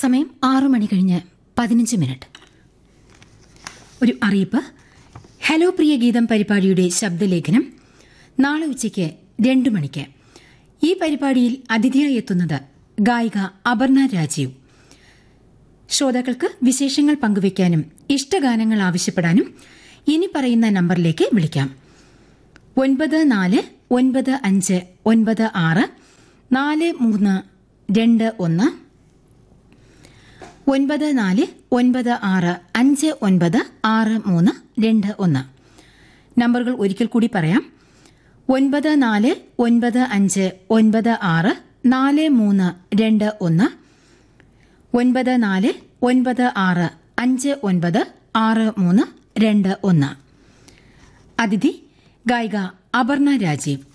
സമയം ആറു മണി കഴിഞ്ഞ് പതിനഞ്ച് മിനിറ്റ് ഒരു അറിയിപ്പ് ഹലോ പ്രിയ ഗീതം പരിപാടിയുടെ ശബ്ദലേഖനം നാളെ ഉച്ചയ്ക്ക് രണ്ടു മണിക്ക് ഈ പരിപാടിയിൽ അതിഥിയായി എത്തുന്നത് ഗായിക അപർണ രാജീവ് ശ്രോതാക്കൾക്ക് വിശേഷങ്ങൾ പങ്കുവയ്ക്കാനും ഇഷ്ടഗാനങ്ങൾ ആവശ്യപ്പെടാനും ഇനി പറയുന്ന നമ്പറിലേക്ക് വിളിക്കാം ഒൻപത് നാല് ഒൻപത് അഞ്ച് ഒൻപത് ആറ് നാല് മൂന്ന് രണ്ട് ഒന്ന് ഒൻപത് നാല് ഒൻപത് ആറ് അഞ്ച് ഒൻപത് ആറ് മൂന്ന് രണ്ട് ഒന്ന് നമ്പറുകൾ ഒരിക്കൽ കൂടി പറയാം ഒൻപത് നാല് ഒൻപത് അഞ്ച് ഒൻപത് ആറ് നാല് മൂന്ന് രണ്ട് ഒന്ന് ഒൻപത് നാല് ഒൻപത് ആറ് അഞ്ച് ഒൻപത് ആറ് മൂന്ന് രണ്ട് ഒന്ന് അതിഥി ഗായിക അപർണ രാജീവ്